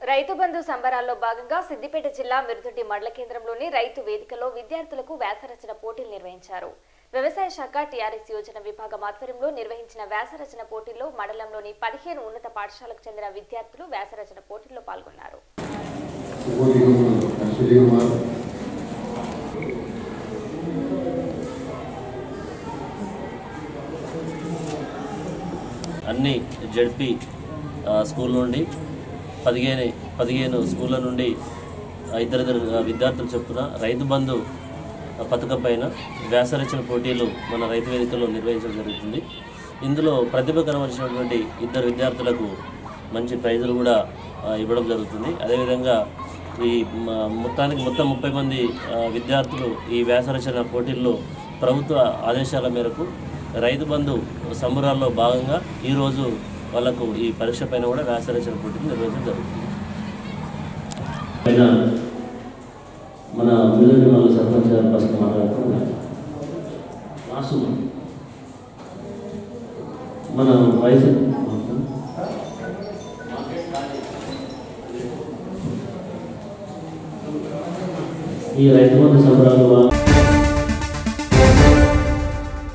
రైతు బంధు సంబరాల్లో భాగంగా సిద్దిపేట జిల్లా మిరుదొడ్డి మండల కేంద్రంలోని రైతు వేదికలో విద్యార్థులకు వ్యాసరచన పోటీలు నిర్వహించారు వ్యవసాయ శాఖ టీఆర్ఎస్ యోజన విభాగం ఆధ్వర్యంలో నిర్వహించిన వ్యాసరచన పోటీల్లో మండలంలోని పదిహేను ఉన్నత పాఠశాలకు చెందిన విద్యార్థులు వ్యాసరచన పోటీల్లో పాల్గొన్నారు శుభోదయం అశ్విని కుమార్ అన్ని జడ్పీ ఆ, స్కూల్ నుండి పదిహేను పదిహేను స్కూళ్ళ నుండి ఆ, ఇద్దరిద్దరు ఆ, విద్యార్థులు చొప్పున రైతు బంధు ఆ, పథకం పైన వ్యాసరచన పోటీలు మన రైతు వేదికలో నిర్వహించడం జరుగుతుంది ఇందులో ప్రతిభ కనవలసినటువంటి ఇద్దరు విద్యార్థులకు మంచి ప్రైజులు కూడా ఆ, ఇవ్వడం జరుగుతుంది అదేవిధంగా ఈ మ- మొత్తానికి మొత్తం ముప్పై మంది ఆ, విద్యార్థులు ఈ వ్యాసరచన పోటీల్లో ప్రభుత్వ ఆదేశాల మేరకు రైతు బంధు సంబరాల్లో భాగంగా ఈరోజు వాళ్ళకు ఈ పరీక్ష పైన కూడా వ్యాసరచన పోటీలు నిర్వహించడం జరుగుతుంది పైన మన మిలిటరీ వాళ్ళ సర్పంచ్ గారు ఫస్ట్ మాట్లాడుతున్నారు వాసు మన వయసు ఈ రైతు బంధు సంబరాలు